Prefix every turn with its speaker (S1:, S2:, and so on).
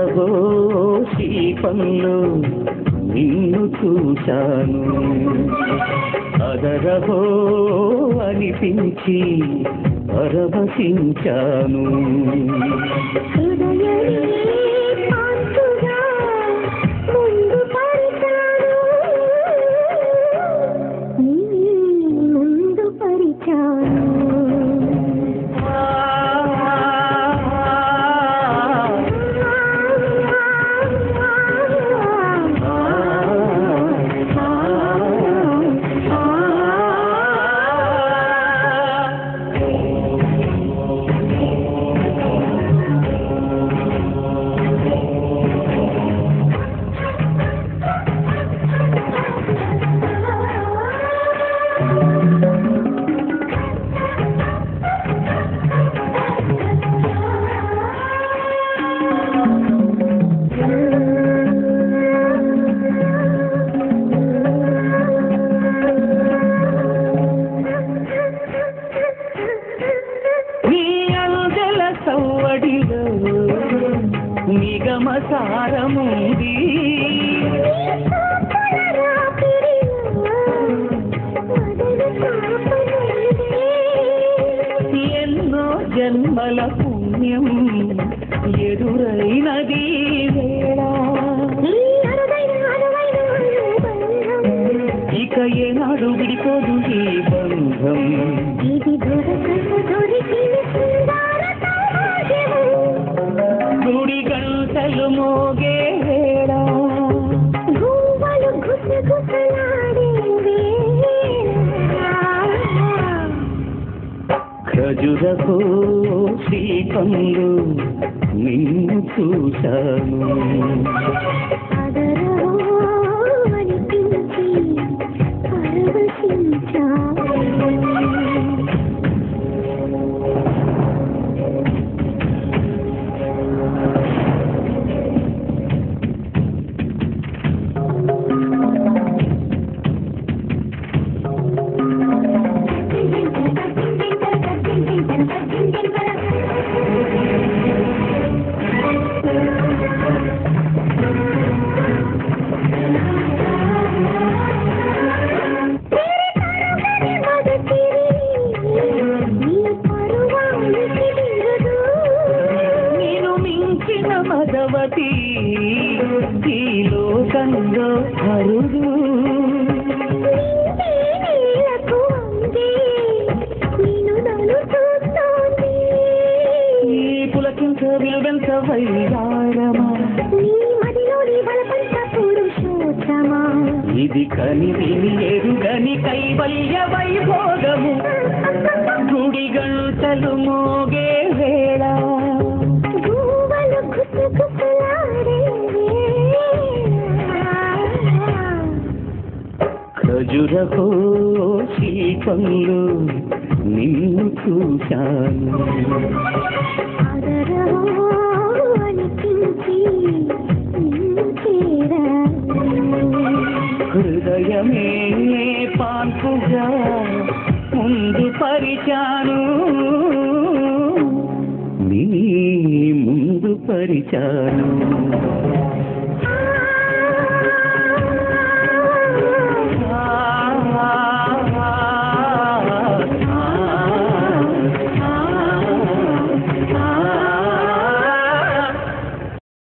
S1: అదరహో శిల్పంలో నిన్ను చూశాను అదరహో అనిపించి పరవశించాను
S2: హృదయమే పాన్పుగా ముందు పరిచాను నీ ముందు పరిచాను
S1: నీ అందెల సవ్వడిలో నిగమ సారముంది ఎన్నో జన్మల పుణ్యం ఎదురైనది వేళ ఇక ఏనాడు విడిపోదు ఈ బంధం గుడి గంటలు మోగే వేళ ఖజురహో శిల్పంలో నిన్ను చూశాను నేను మించిన మదవతి ఈ లోకంలో అరుదు ఈ పులకించ విలువెంత వైరారమా ఇది కని విని ఎరుగని కైవల్య వైభోగము గుడి గంటలు మోగే వేళ ఖజురహో శిల్పంలో నిన్ను చూశాను హృదయమే పాన్పుగా ముందు పరిచాను నీ ముందు పరిచాను